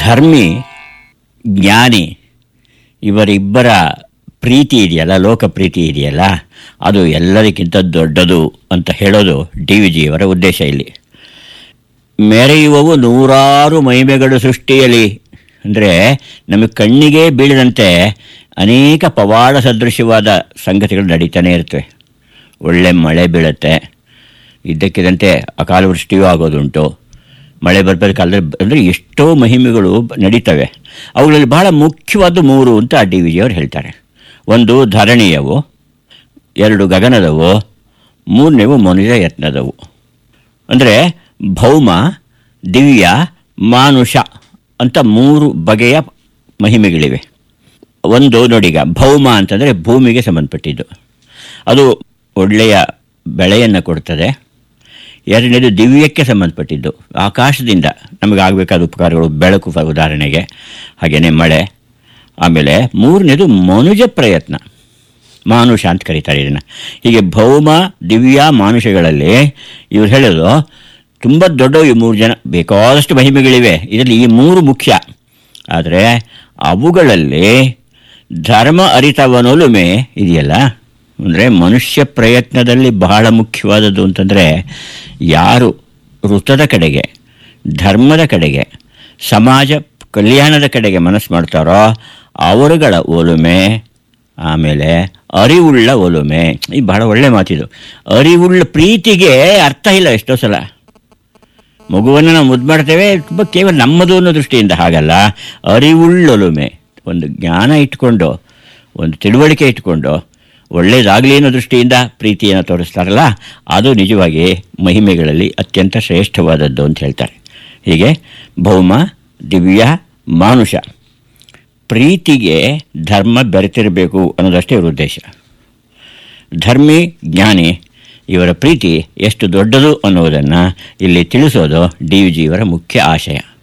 ಧರ್ಮಿ ಜ್ಞಾನಿ ಇವರಿಬ್ಬರ ಪ್ರೀತಿ ಇದೆಯಲ್ಲ ಲೋಕ ಪ್ರೀತಿ ಇದೆಯಲ್ಲ ಅದು ಎಲ್ಲದಕ್ಕಿಂತ ದೊಡ್ಡದು ಅಂತ ಹೇಳೋದು ಡಿ ವಿ ಜಿಯವರ ಉದ್ದೇಶ ಇಲ್ಲಿ ಮೆರೆಯುವವು ನೂರಾರು ಮಹಿಮೆಗಳು ಸೃಷ್ಟಿಯಲ್ಲಿ ಅಂದರೆ ನಮಗೆ ಕಣ್ಣಿಗೆ ಬೀಳದಂತೆ ಅನೇಕ ಪವಾಡ ಸದೃಶ್ಯವಾದ ಸಂಗತಿಗಳು ನಡೀತಾನೆ ಇರ್ತವೆ ಒಳ್ಳೆ ಮಳೆ ಬೀಳುತ್ತೆ ಇದ್ದಕ್ಕಿದ್ದಂತೆ ಅಕಾಲ ವೃಷ್ಟಿಯೂ ಆಗೋದುಂಟು ಮಳೆ ಬರ್ಬೇಕ ಕಾಲದಲ್ಲಿ ಅಂದರೆ ಎಷ್ಟೋ ಮಹಿಮೆಗಳು ಬ- ನಡೀತವೆ ಅವುಗಳಲ್ಲಿ ಬಹಳ ಮುಖ್ಯವಾದ ಮೂರು ಅಂತ ಡಿ ವಿ ಜಿಯವರು ಹೇಳ್ತಾರೆ ಒಂದು ಧರಣಿಯವು ಎರಡು ಗಗನದವು ಮೂರನೇವು ಮನುಜ ಯತ್ನದವು ಅಂದರೆ ಭೌಮ ದಿವ್ಯ ಮಾನುಷ ಅಂತ ಮೂರು ಬಗೆಯ ಮಹಿಮೆಗಳಿವೆ ಒಂದು ನೋಡೀಗ ಭೌಮ ಅಂತಂದರೆ ಭೂಮಿಗೆ ಸಂಬಂಧಪಟ್ಟಿದ್ದು ಅದು ಒಳ್ಳೆಯ ಬೆಳೆಯನ್ನು ಕೊಡ್ತದೆ ಎರಡನೇದು ದಿವ್ಯಕ್ಕೆ ಸಂಬಂಧಪಟ್ಟಿದ್ದು ಆಕಾಶದಿಂದ ನಮಗೆ ಆಗಬೇಕಾದ ಉಪಕಾರಗಳು ಬೆಳಕು ಫ- ಉದಾಹರಣೆಗೆ ಹಾಗೆಯೇ ಮಳೆ ಆಮೇಲೆ ಮೂರನೇದು ಮನುಜ ಪ್ರಯತ್ನ ಮಾನುಷ ಅಂತ ಕರೀತಾರೆ ಇದನ್ನು ಹೀಗೆ ಭೌಮ ದಿವ್ಯ ಮಾನುಷಗಳಲ್ಲಿ ಇವ್ರು ಹೇಳೋದು ತುಂಬ ದೊಡ್ಡವು ಈ ಮೂರು ಜನ ಬೇಕಾದಷ್ಟು ಮಹಿಮೆಗಳಿವೆ ಇದರಲ್ಲಿ ಈ ಮೂರು ಮುಖ್ಯ ಆದರೆ ಅವುಗಳಲ್ಲಿ ಧರ್ಮ ಅರಿತವನೊಲುಮೆ ಇದೆಯಲ್ಲ ಅಂದರೆ ಮನುಷ್ಯ ಪ್ರಯತ್ನದಲ್ಲಿ ಬಹಳ ಮುಖ್ಯವಾದದ್ದು ಅಂತಂದರೆ ಯಾರು ವೃತ್ತದ ಕಡೆಗೆ ಧರ್ಮದ ಕಡೆಗೆ ಸಮಾಜ ಕಲ್ಯಾಣದ ಕಡೆಗೆ ಮನಸ್ಸು ಮಾಡ್ತಾರೋ ಅವರುಗಳ ಒಲುಮೆ ಆಮೇಲೆ ಅರಿವುಳ್ಳ ಒಲುಮೆ ಈ ಬಹಳ ಒಳ್ಳೆ ಮಾತಿದು ಅರಿವುಳ್ಳ ಪ್ರೀತಿಗೆ ಅರ್ಥ ಇಲ್ಲ ಎಷ್ಟೋ ಸಲ ಮಗುವನ್ನು ನಾವು ಮುದ್ದು ಮಾಡ್ತೇವೆ ತುಂಬ ಕೇವಲ ನಮ್ಮದು ಅನ್ನೋ ದೃಷ್ಟಿಯಿಂದ ಹಾಗಲ್ಲ ಅರಿವುಳ್ಳೊಲುಮೆ ಒಂದು ಜ್ಞಾನ ಇಟ್ಕೊಂಡು ಒಂದು ತಿಳುವಳಿಕೆ ಇಟ್ಕೊಂಡು ಒಳ್ಳೆಯದಾಗಲಿ ಅನ್ನೋ ದೃಷ್ಟಿಯಿಂದ ಪ್ರೀತಿಯನ್ನು ತೋರಿಸ್ತಾರಲ್ಲ ಅದು ನಿಜವಾಗಿ ಮಹಿಮೆಗಳಲ್ಲಿ ಅತ್ಯಂತ ಶ್ರೇಷ್ಠವಾದದ್ದು ಅಂತ ಹೇಳ್ತಾರೆ ಹೀಗೆ ಭೌಮ ದಿವ್ಯ ಮಾನುಷ ಪ್ರೀತಿಗೆ ಧರ್ಮ ಬೆರೆತಿರಬೇಕು ಅನ್ನೋದಷ್ಟೇ ಇವ್ರ ಉದ್ದೇಶ ಧರ್ಮಿ ಜ್ಞಾನಿ ಇವರ ಪ್ರೀತಿ ಎಷ್ಟು ದೊಡ್ಡದು ಅನ್ನೋದನ್ನು ಇಲ್ಲಿ ತಿಳಿಸೋದು ಡಿ ವಿ ಜಿಯವರ ಮುಖ್ಯ ಆಶಯ